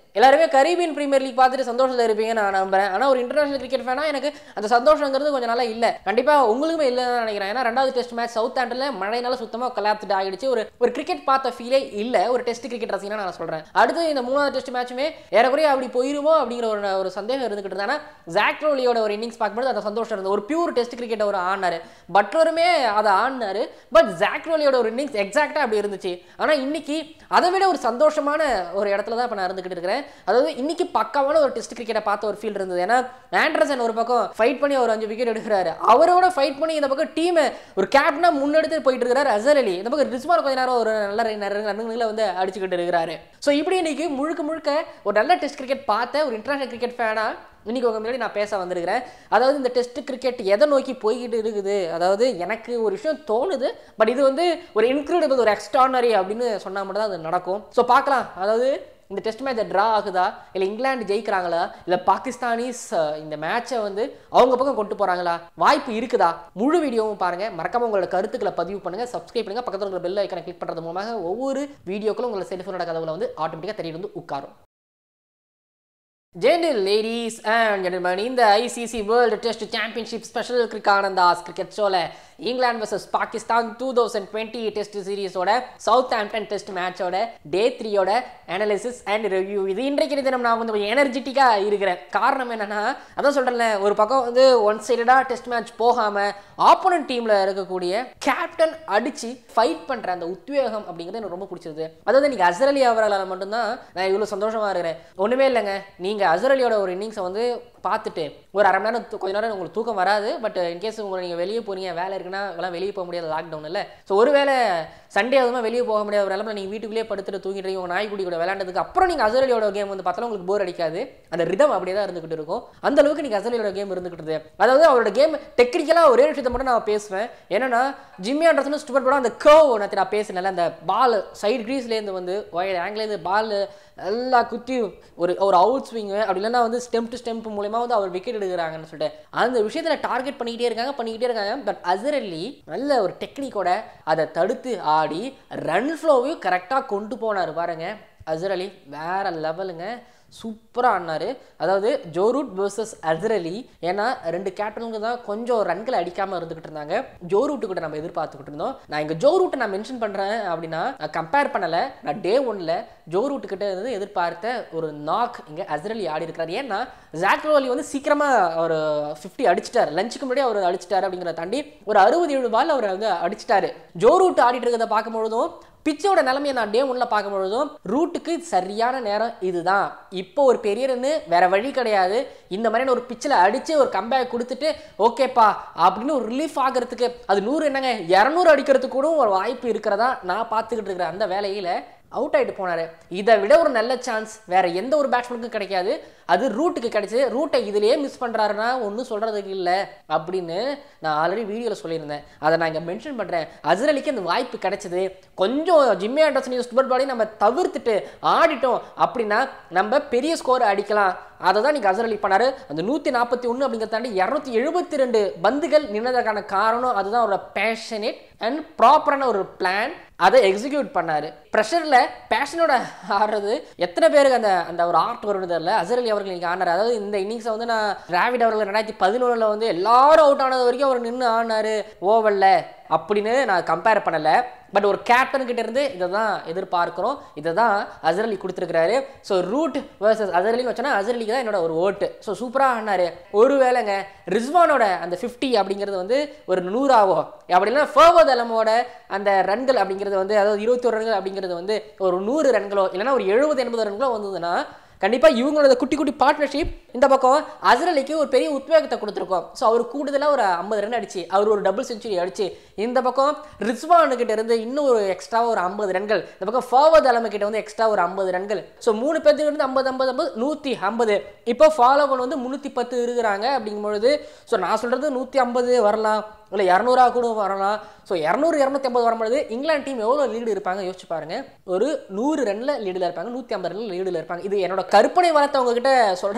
எல்லாருமே Caribbean premier league பார்த்துட்டு சந்தோஷத்தில் இருப்பீங்க நான் நம்புறேன் ஆனால் ஒரு இன்டர்நேஷனல் கிரிக்கெட் ஃபேனா எனக்கு அந்த சந்தோஷங்கிறது கொஞ்சம் நாளா இல்லை கண்டிப்பாக உங்களுக்குமே இல்லைன்னு நினைக்கிறேன் ஏன்னா ரெண்டாவது டெஸ்ட் மேட்ச் சவுத் ஆண்டில் மழைனால சுத்தமாக கலாப்ஸ்ட் ஆகிடுச்சு ஒரு ஒரு கிரிக்கெட் பார்த்த ஃபீலே இல்லை ஒரு டெஸ்ட் கிரிக்கெட் ரசிகனா நான் சொல்கிறேன் அடுத்து இந்த மூணாவது டெஸ்ட் மேட்சுமே ஏறக்குறைய அப்படி போயிருமோ அப்படிங்கிற ஒரு ஒரு சந்தேகம் இருந்துகிட்டு இருந்தா ஜாக் ரோலியோட ஒரு இன்னிங்ஸ் பார்க்கும்போது அந்த சந்தோஷம் இருந்தது ஒரு பியூர் டெஸ்ட் கிரிக்கெட் ஒரு ஆடினாரு பட்லருமே அதை ஆடினாரு பட் ஜாக் ரோலியோட ஒரு இன்னிங்ஸ் எக்ஸாக்டாக அப்படி இருந்துச்சு ஆனால் இன்னைக்கு அதை விட ஒரு சந்தோஷமான ஒரு இடத்துல தான் இப்போ நான் இருந்துகிட்டு இருக்கிறேன் அதாவது இன்னைக்கு பக்காவான ஒரு டெஸ்ட் கிரிக்கெட்டை பார்த்த ஒரு ஃபீல் இருந்தது ஏன்னா ஆண்டர்சன் ஒரு பக்கம் ஃபைட் பண்ணி ஒரு அஞ்சு விக்கெட் எடுக்கிறாரு அவரோட ஃபைட் பண்ணி இந்த பக்கம் டீமை ஒரு கேப்டனா முன்னெடுத்து போயிட்டு இருக்கிறாரு அசர் அலி இந்த பக்கம் ரிஸ்மான் கொஞ்ச நேரம் ஒரு நல்ல ரன்னுங்களை வந்து அடிச்சுக்கிட்டு இருக்கிறாரு ஸோ இப்படி இன்னைக்கு முழுக்க முழுக்க ஒரு நல்ல டெஸ்ட் கிரிக்கெட் பார்த்த ஒரு இன்டர்நேஷனல் கிரிக்கெட் ஃபேனா இன்னைக்கு உங்க முன்னாடி நான் பேச வந்திருக்கிறேன் அதாவது இந்த டெஸ்ட் கிரிக்கெட் எதை நோக்கி போய்கிட்டு இருக்குது அதாவது எனக்கு ஒரு விஷயம் தோணுது பட் இது வந்து ஒரு இன்க்ரெடிபிள் ஒரு எக்ஸ்ட்ரானரி அப்படின்னு சொன்னா மட்டும் தான் அது நடக்கும் ஸோ பார்க்கலாம் அதாவது இந்த டெஸ்ட் மேட்ச் ட்ரா ஆகுதா இல்லை இங்கிலாந்து ஜெயிக்கிறாங்களா இல்லை பாகிஸ்தானிஸ் அஹ், இந்த மேட்சை வந்து அவங்க பக்கம் கொண்டு போறாங்களா வாய்ப்பு இருக்குதா முழு வீடியோவும் பாருங்க மறக்காம உங்களோட கருத்துக்களை பதிவு பண்ணுங்க சப்ஸ்கிரைப் பண்ணுங்க பக்கத்தில் இருக்கிற பெல் ஐக்கனை கிளிக் பண்றது மூலமாக ஒவ்வொரு வீடியோக்களும் உங்களோட செல்ஃபோனோட கதவுல வந்து ஆட்டோமேட்டிக்காக தெரிய வந்து உட்காரும் Gentle ladies and gentlemen, இந்த ICC world test championship special கிரிக்கானந்தாஸ் கிரிக்கெட் ஷோல England versus Pakistan two thousand twenty test சீரிஸோட சவுத் ஆம்டன் டெஸ்ட் மேட்சோட டே த்ரீயோட அனாலிசிஸ் அண்ட் ரிவ்யூ இது இன்றைக்கு தினம் நான் வந்து கொஞ்சம் எனர்ஜெட்டிக்காக இருக்கிறேன் காரணம் என்னன்னா அதான் சொல்கிறேன்ல ஒரு பக்கம் வந்து ஒன் சைடடாக டெஸ்ட் மேட்ச் போகாமல் ஆப்போனன்ட் டீமில் இருக்கக்கூடிய கேப்டன் அடித்து ஃபைட் பண்ணுற அந்த உத்வேகம் அப்படிங்கிறது எனக்கு ரொம்ப பிடிச்சது அதாவது இன்னைக்கு அசர் அலி அவர்களால் மட்டும்தான் நான் இவ்வளோ சந்தோஷமாக இருக்கிறேன் ஒன்றுமே இல்லைங்க நீங்கள் அசர் அலியோட ஒரு இன்னிங்ஸை வந்து பார்த்துட்டு ஒரு அரை மணி நேரம் தூ- கொஞ்ச நேரம் உங்களுக்கு தூக்கம் வராது பட் இன்கேஸ் உங்களை நீங்கள் வெளியே போறீங்க வேலை இருக்குன்னா எல்லாம் வெளியே போக முடியாது லாக்டவுன் இல்லை ஸோ ஒருவேளை சண்டே அதுமா வெளியே போக முடியாத ஒரு நிலமை நீங்கள் வீட்டுக்குள்ளேயே படுத்துட்டு தூங்கிட்டு இருக்கீங்க, உங்க நாய்க்குடி கூட விளையாண்டதுக்கு அப்புறம் நீங்கள் அசர் அலியோட கேம் வந்து பார்த்தாலும் உங்களுக்கு போர் அடிக்காது அந்த ரிதம் அப்படியே தான் இருந்துகிட்டு இருக்கும் அந்த அளவுக்கு நீங்கள் அசர் அலியோட கேம் இருந்துகிட்டு இருக்குது அதாவது அவரோட கேம் டெக்னிக்கலாக ஒரே விஷயத்தை மட்டும் நான் பேசுவேன் என்னன்னா ஜிம்மி ஆண்டர்சன் ஸ்டூபர் படம் அந்த கர்வ் நேற்று நான் பேசினேன்ல அந்த பால் சைடு க்ரீஸ்லேருந்து வந்து ஒயர் ஆங்கிலேருந்து பால் எல்லா குத்தி ஒரு ஒரு அவுட் ஸ்விங்கு அப்படி இல்லைன்னா வந்து ஸ்டெம்ப் டு ஸ்டெம்ப் மூலயமா வந்து அவர் விக்கெட் எடுக்கிறாங்கன்னு சொல்லிட்டு அந்த விஷயத்தில் டார்கெட் பண்ணிக்கிட்டே இருக்காங்க பண்ணிக்கிட்டே இருக்காங்க பட் அசர் அலி நல்ல ஒரு டெக்னிக்கோட அதை தடுத்து ஆடி ரன் ஃப்ளோவையும் கரெக்டாக கொண்டு போனார் பாருங்க அசர் அலி வேற லெவலுங்க சூப்பராக ஆடினாரு அதாவது ஜோரூட் வர்சஸ் அசர் அலி ஏன்னா ரெண்டு கேப்டனுக்கு தான் கொஞ்சம் ரன்களை அடிக்காமல் இருந்துகிட்டு இருந்தாங்க ஜோரூட்டு கூட நம்ம எதிர்பார்த்துக்கிட்டு இருந்தோம் நான் இங்கே ஜோரூட்டை நான் மென்ஷன் பண்ணுறேன் அப்படின்னா நான் கம்பேர் பண்ணலை நான் டே ஒன்ல ஜோரூட்டு கிட்ட இருந்து எதிர்பார்த்த ஒரு நாக் இங்கே அசர் அலி ஆடி இருக்கிறார் ஏன்னா ஜாக்ரோ அலி வந்து சீக்கிரமாக ஒரு ஃபிஃப்டி அடிச்சிட்டாரு லஞ்சுக்கு முன்னாடி அவர் அடிச்சிட்டாரு அப்படிங்கிறத தாண்டி ஒரு அறுபது ஏழு பால் அவர் வந்து அடிச்சிட்டாரு ஜோரூட் ஆடிட்டு இருக்கிறத பார்க்கும்பொழுதும் பிச்சோட நிலைமையை நான் டே ஒன்ல பார்க்கும் பொழுதும் ரூட்டுக்கு சரியான நேரம் இதுதான் இப்போ ஒரு பெரிய ரன்னு வேற வழி கிடையாது இந்த மாதிரியான ஒரு பிச்சில் அடிச்சு ஒரு கம்பேக் கொடுத்துட்டு ஓகேப்பா அப்படின்னு ஒரு ரிலீஃப் ஆகிறதுக்கு அது நூறு என்னங்க இரநூறு அடிக்கிறதுக்கு கூட ஒரு வாய்ப்பு இருக்கிறதா நான் பார்த்துக்கிட்டு இருக்கிற அந்த வேலையில அவுட் ஆயிட்டு போனாரு இதை விட ஒரு நல்ல சான்ஸ் வேற எந்த ஒரு பேட்ஸ்மேனுக்கும் கிடைக்காது அது ரூட்டுக்கு கிடைச்சது ரூட்டை இதுலயே மிஸ் பண்றாருன்னா ஒன்றும் சொல்றதுக்கு இல்லை அப்படின்னு நான் ஆல்ரெடி வீடியோவில் சொல்லியிருந்தேன் அதை நான் இங்கே மென்ஷன் பண்றேன் அசர் அலிக்கு அந்த வாய்ப்பு கிடைச்சது கொஞ்சம் ஜிம்மி ஆண்டர்சன் ஸ்டுபர்ட் பாடி நம்ம தவிர்த்துட்டு ஆடிட்டோம் அப்படின்னா நம்ம பெரிய ஸ்கோர் அடிக்கலாம் அதை தான் நீங்கள் அசர் அலி பண்ணாரு அந்த நூற்றி நாற்பத்தி ஒன்று அப்படிங்கிறத தாண்டி இரநூத்தி எழுபத்தி ரெண்டு பந்துகள் நின்னதற்கான காரணம் அதுதான் அவரோட பேஷனேட் அண்ட் ப்ராப்பரான ஒரு பிளான் அதை எக்ஸிக்யூட் பண்ணாரு ப்ரெஷரில் பேஷனோட ஆடுறது எத்தனை பேருக்கு அந்த அந்த ஒரு ஆர்ட் வருது இல்லை அசர் அலி அவர்கள் இன்னைக்கு ஆனார் அதாவது இந்த இன்னிங்ஸை வந்து நான் டிராவிட் அவர்கள் ரெண்டாயிரத்தி பதினொன்றில் வந்து எல்லாரும் அவுட் ஆனது வரைக்கும் அவர் நின்று ஆடினாரு ஓவலில் அப்படின்னு நான் கம்பேர் பண்ணலை பட் ஒரு கேப்டன் கிட்ட இருந்து இதை தான் எதிர்பார்க்கிறோம் இதை தான் அசர் அலி கொடுத்துருக்கிறாரு ஸோ ரூட் வர்சஸ் அசர் அலின்னு வச்சோன்னா அசர் அலிக்கு தான் என்னோட ஒரு ஓட்டு ஸோ சூப்பராக ஆடினாரு ஒரு வேளைங்க ரிஸ்வானோட அந்த ஃபிஃப்டி அப்படிங்கிறது வந்து ஒரு நூறாகும் அப்படி இல்லைன்னா ஃபர்வர்ட் அலமோட அந்த ரன்கள் அப்படிங்கிறது வந்து அதாவது இருபத்தி ரன்கள் அப்படிங்கிறது வந்து ஒரு நூறு ரன்களோ இல்லைன்னா ஒரு எழுபது எண்பது ரன்களோ வந்ததுன்னா கண்டிப்பாக இவங்களோட குட்டி குட்டி பார்ட்னர்ஷிப் இந்த பக்கம் அசர் அலிக்கு ஒரு பெரிய உத்வேகத்தை கொடுத்துருக்கோம் ஸோ அவர் கூடுதலாக ஒரு ஐம்பது ரன் அடிச்சு அவர் ஒரு டபுள் செஞ்சுரி அடிச்சு இந்த பக்கம் ரிஸ்வானு கிட்ட இருந்து இன்னும் ஒரு எக்ஸ்ட்ரா ஒரு ஐம்பது ரன்கள் இந்த பக்கம் ஃபார்வர்ட் அலம கிட்ட வந்து எக்ஸ்ட்ரா ஒரு ஐம்பது ரன்கள் ஸோ மூணு பேர்த்துக்கு இருந்து ஐம்பது ஐம்பது ஐம்பது நூற்றி ஐம்பது இப்போ ஃபாலோ பண்ண வந்து முந்நூற்றி பத்து இருக்கிறாங்க அப்படிங்கும் பொழுது ஸோ நான் சொல்கிறது நூற்றி ஐம்பது வரலாம் இல்லை இரநூறா கூட வரலாம் ஸோ இரநூறு இரநூத்தி ஐம்பது வரும்பொழுது இங்கிலாந்து டீம் எவ்வளோ லீடு இருப்பாங்க யோசிச்சு பாருங்க ஒரு நூறு ரன்ல லீடில் இருப்பாங்க நூற்றி ஐம்பது ரன்ல லீடில் இருப்பாங்க இது என்னோட கற்பனை வளத்தை உங்ககிட்ட சொல்றதுக்கு அர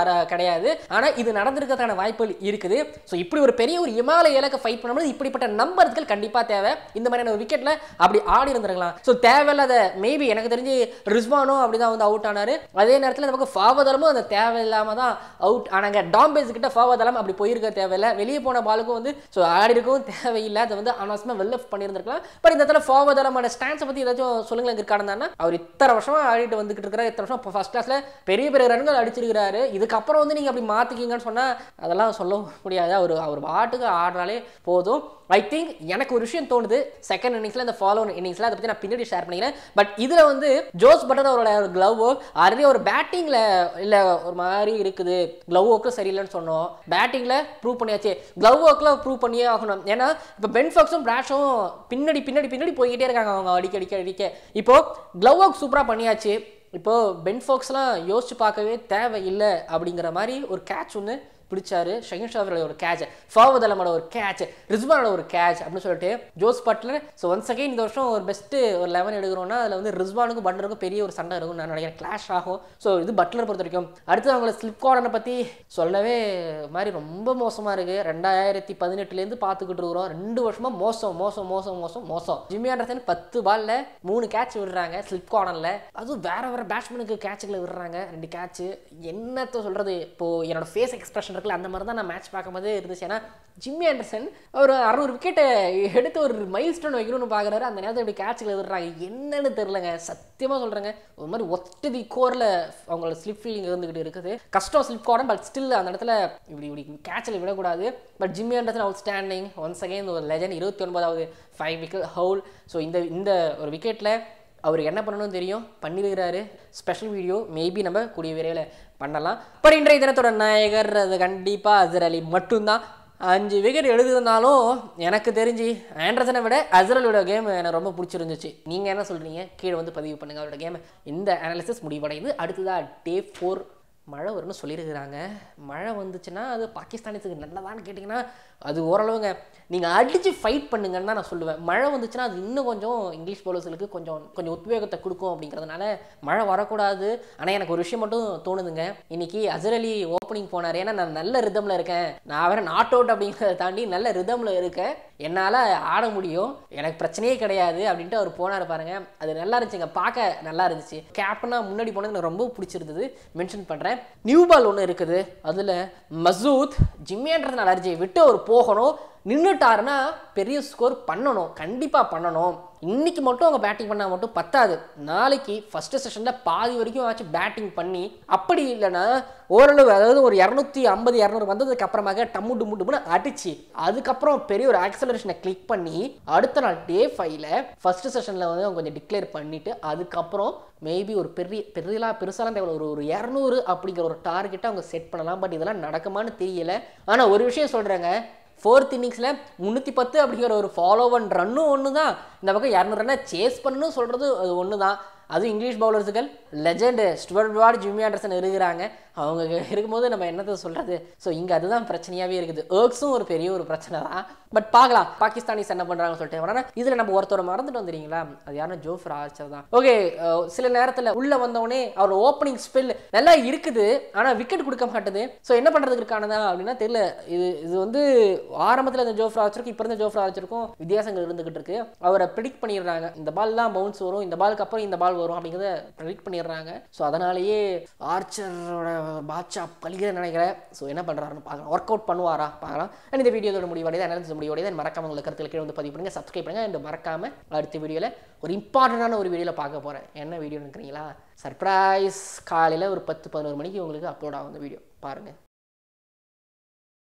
வர கிடையாது ஆனால் இது நடந்திருக்கிறதுக்கான வாய்ப்புகள் இருக்குது ஸோ இப்படி ஒரு பெரிய ஒரு இமாலய இலக்கை ஃபைட் பண்ணும்போது இப்படிப்பட்ட நம்பர்கள் கண்டிப்பாக தேவை இந்த மாதிரியான ஒரு விக்கெட்டில் அப்படி ஆடி இருந்திருக்கலாம் ஸோ தேவையில்லாத மேபி எனக்கு தெரிஞ்சு ரிஸ்வானும் அப்படி தான் வந்து அவுட் ஆனார் அதே நேரத்தில் இந்த பக்கம் ஃபாவதலமும் அந்த தேவையில்லாமல் தான் அவுட் ஆனாங்க டாம்பேஸ் கிட்ட ஃபாவதலம் அப்படி போயிருக்க தேவையில்லை வெளியே போன பாலுக்கும் வந்து ஸோ ஆடி இருக்கவும் தேவையில்லை அதை வந்து அனாவசியமாக வெல் லெஃப்ட் பண்ணியிருந்திருக்கலாம் பட் இந்த இடத்துல ஃபாவதலமான ஸ்டான்ஸை பற்றி ஏதாச்சும் சொல்லுங்களேன் இருக்காருந்தானா அவர் இத்தனை வருஷமா ஆடிட்டு வந்துகிட்டு இருக்கிறார் இத்தனை வருஷம் ஃபர்ஸ்ட் கிளாஸ்ல பெரிய பெரிய ரன்கள் அடிச்சிருக்கிறாரு இதுக்கப்புறம் வந்து நீங்க அப்படி மாத்திக்கிங்கன்னு சொன்னா அதெல்லாம் சொல்ல முடியாது அவர் அவர் பாட்டுக்கு ஆடுறாலே போதும் ஐ திங்க் எனக்கு ஒரு விஷயம் தோணுது செகண்ட் இன்னிங்ஸ்ல இந்த ஃபாலோ இன்னிங்ஸ்ல அதை பத்தி நான் பின்னாடி ஷேர் பண்ணிக்கிறேன் பட் இதுல வந்து ஜோஸ் பட்டர் அவரோட ஒரு க்ளவ் ஆல்ரெடி ஒரு பேட்டிங்ல இல்ல ஒரு மாதிரி இருக்குது க்ளவ் ஒர்க்கு சரியில்லைன்னு சொன்னோம் பேட்டிங்ல ப்ரூவ் பண்ணியாச்சு க்ளவ் ஒர்க்ல ப்ரூவ் பண்ணியே ஆகணும் ஏன்னா இப்போ பென்ஃபாக்ஸும் பிராஷும் பின்னாடி பின்னாடி பின்னாடி போய்கிட்டே இருக்காங்க அவங்க அடிக்க அடிக்க அடிக்க இப்போ க்ளவ் ஒர்க் சூப்பரா பண்ணியாச்சு இப்போ பென் ஃபோக்ஸ்லாம் யோசிச்சு பார்க்கவே தேவையில்லை அப்படிங்கிற மாதிரி ஒரு கேட்ச் ஒன்று பிடிச்சாரு ஷகின் ஷாவரோட ஒரு கேட்ச் ஃபாவத் அலமோட ஒரு கேட்ச் ரிஸ்வானோட ஒரு கேட்ச் அப்படின்னு சொல்லிட்டு Jos Buttler so once again இந்த வருஷம் ஒரு பெஸ்ட்டு ஒரு லெவன் எடுக்கிறோம்னா அதில் வந்து ரிஸ்வானுக்கும் பட்லருக்கும் பெரிய ஒரு சண்டை இருக்கும் நான் நினைக்கிறேன் கிளாஷ் ஆகும் ஸோ இது பட்லர் பொறுத்த வரைக்கும் அடுத்து அவங்கள ஸ்லிப் கார்டனை பற்றி சொல்லவே மாதிரி ரொம்ப மோசமாக இருக்குது ரெண்டாயிரத்தி பதினெட்டுலேருந்து பார்த்துக்கிட்டு இருக்கிறோம் ரெண்டு வருஷமாக மோசம் மோசம் மோசம் மோசம் மோசம் ஜிம்மி ஆண்டர்சன் பத்து பால்ல மூணு கேட்ச் விடுறாங்க ஸ்லிப் கார்டனில் அதுவும் வேற வேற பேட்ஸ்மேனுக்கு கேட்சுகளை விடுறாங்க ரெண்டு கேட்ச் என்னத்த சொல்கிறது இப்போ என்னோட ஃபேஸ் எக்ஸ்பிரஷன் இருக்குல்ல அந்த மாதிரி தான் நான் மேட்ச் பார்க்கும்போது இருந்துச்சு ஏன்னா ஜிம்மி ஆண்டர்சன் ஒரு அறுநூறு விக்கெட்டை எடுத்து ஒரு மைல் ஸ்டோன் வைக்கணும்னு பார்க்குறாரு அந்த நேரத்தில் இப்படி கேட்சுகளை விடுறாங்க என்னன்னு தெரிலங்க சத்தியமாக சொல்கிறேங்க ஒரு மாதிரி ஒத்த தி கோரில் அவங்களோட ஸ்லிப் ஃபீலிங் இருந்துகிட்டு இருக்குது கஷ்டம் ஸ்லிப் கார்டன் பட் ஸ்டில் அந்த இடத்துல இப்படி இப்படி கேட்சில் விடக்கூடாது but Jimmy Anderson outstanding once again ஒரு லெஜன் இருபத்தி ஒன்பதாவது ஃபைவ் விக்கெட் ஹவுல் ஸோ இந்த இந்த ஒரு விக்கெட்டில் அவருக்கு என்ன பண்ணணும்னு தெரியும் பண்ணியிருக்கிறாரு ஸ்பெஷல் வீடியோ மேபி நம்ம கூடிய விரைவில் பண்ணலாம் பட் இன்றைய தினத்தோட நாயகர் அது கண்டிப்பாக அசர் அலி மட்டும்தான் அஞ்சு விக்கெட் எழுதியிருந்தாலும் எனக்கு தெரிஞ்சு ஆண்டர்சனை விட அசரலோட கேம் எனக்கு ரொம்ப பிடிச்சிருந்துச்சு நீங்கள் என்ன சொல்கிறீங்க கீழே வந்து பதிவு பண்ணுங்கள் அவரோட கேம் இந்த அனாலிசிஸ் முடிவடையுது அடுத்ததாக டே ஃபோர் மழை வரும்னு சொல்லியிருக்கிறாங்க மழை வந்துச்சுன்னா அது பாகிஸ்தானிஸுக்கு நல்லதான்னு கேட்டிங்கன்னா அது ஓரளவுங்க நீங்கள் அடித்து ஃபைட் பண்ணுங்கன்னு தான் நான் சொல்லுவேன் மழை வந்துச்சுன்னா அது இன்னும் கொஞ்சம் இங்கிலீஷ் பவுலர்ஸுக்கு கொஞ்சம் கொஞ்சம் உத்வேகத்தை கொடுக்கும் அப்படிங்கிறதுனால மழை வரக்கூடாது ஆனால் எனக்கு ஒரு விஷயம் மட்டும் தோணுதுங்க இன்னைக்கு அசர் அலி ஓப்பனிங் போனார் ஏன்னா நான் நல்ல ரிதமில் இருக்கேன் நான் வேற நாட் அவுட் அப்படிங்கிறத தாண்டி நல்ல ரிதமில் இருக்கேன் என்னால் ஆட முடியும் எனக்கு பிரச்சனையே கிடையாது அப்படின்ட்டு அவர் போனார் பாருங்க அது நல்லா இருந்துச்சுங்க பார்க்க நல்லா இருந்துச்சு கேப்டனாக முன்னாடி போனது எனக்கு ரொம்ப பிடிச்சிருந்தது மென்ஷன் பண்ணுறேன் நியூ பால் ஒன்று இருக்குது அதில் மசூத் ஜிம்மியான்றது அலர்ஜியை விட்டு அவர் போகணும் நின்றுட்டாருன்னா பெரிய ஸ்கோர் பண்ணணும் கண்டிப்பாக பண்ணணும் இன்னைக்கு மட்டும் அவங்க பேட்டிங் பண்ணால் மட்டும் பத்தாது நாளைக்கு ஃபர்ஸ்ட் செஷனில் பாதி வரைக்கும் ஆச்சு பேட்டிங் பண்ணி அப்படி இல்லைன்னா ஓரளவு அதாவது ஒரு இரநூத்தி ஐம்பது இரநூறு வந்ததுக்கு அப்புறமாக டம்மு டும்மு டும்னு அடிச்சு அதுக்கப்புறம் பெரிய ஒரு ஆக்சலரேஷனை கிளிக் பண்ணி அடுத்த நாள் டே ஃபைவ்ல ஃபர்ஸ்ட் செஷனில் வந்து அவங்க கொஞ்சம் டிக்ளேர் பண்ணிட்டு அதுக்கப்புறம் மேபி ஒரு பெரிய பெரியலா பெருசாலாம் தேவை ஒரு ஒரு இரநூறு அப்படிங்கிற ஒரு டார்கெட்டை அவங்க செட் பண்ணலாம் பட் இதெல்லாம் நடக்குமான்னு தெரியல ஆனால் ஒரு விஷயம் சொல்கிறேங்க ஃபோர்த் இன்னிங்ஸில் முந்நூற்றி பத்து அப்படிங்கிற ஒரு ஃபாலோ ஒன் ரன்னும் ஒன்று தான் இந்த பக்கம் இரநூறு ரன்னை சேஸ் பண்ணணும் சொல்கிறது அது ஒன்று தான் அதுவும் இங்கிலீஷ் பவுலர்ஸுகள் legend Stuart Broad Jimmy Anderson இருக்கிறாங்க அவங்க இருக்கும்போது நம்ம என்னத்தை சொல்கிறது ஸோ இங்கே அதுதான் பிரச்சனையாகவே இருக்குது ஏர்க்ஸும் ஒரு பெரிய ஒரு பிரச்சனை தான் பட் பார்க்கலாம் பாகிஸ்தானிஸ் என்ன பண்ணுறாங்கன்னு சொல்லிட்டு ஆனால் இதில் நம்ம ஒருத்தரை மறந்துட்டு வந்துறீங்களா அது யாரும் ஜோஃபர் ஆர்ச்சர் தான் ஓகே சில நேரத்தில் உள்ளே வந்தவொடனே அவர் ஓப்பனிங் ஸ்பெல் நல்லா இருக்குது ஆனால் விக்கெட் கொடுக்க மாட்டுது ஸோ என்ன பண்ணுறதுக்கு இருக்கானதா அப்படின்னா தெரியல இது இது வந்து ஆரம்பத்தில் இந்த ஜோஃபர் ஆர்ச்சருக்கும் இப்போ இருந்த ஜோஃபர் ஆர்ச்சருக்கும் வித்தியாசங்கள் இருந்துகிட்டு இருக்கு அவரை ப்ரிடிக்ட் பண்ணிடுறாங்க இந்த பால் தான் பவுன்ஸ் வரும் இந்த பாலுக்கு அப்புறம் இந்த பால் வரும் அப்படிங்கிறத ப்ரெடிக்ட் பண்ணிடுறாங்க ஸோ அதனாலேயே ஆர்ச்சரோட பாட்சா பழிகிற நினைக்கிறேன் ஸோ என்ன பண்ணுறாருன்னு பார்க்கலாம் ஒர்க் அவுட் பண்ணுவாரா பார்க்கலாம் அண்ட் இந்த வீடியோட முடிவடையுது அனாலிசிஸ் முடிவடையுது and மறக்காம உங்களுக்கு கருத்தில் கீழே வந்து பதிவு பண்ணுங்க சப்ஸ்கிரைப் பண்ணுங்க அண்ட் மறக்காம அடுத்த வீடியோவில் ஒரு இம்பார்ட்டண்டான ஒரு வீடியோவில் பார்க்க போகிறேன் என்ன வீடியோன்னு இருக்கிறீங்களா சர்ப்ரைஸ் காலையில் ஒரு பத்து பதினோரு மணிக்கு உங்களுக்கு அப்லோட் ஆகும் இந்த வீடியோ பாருங்கள்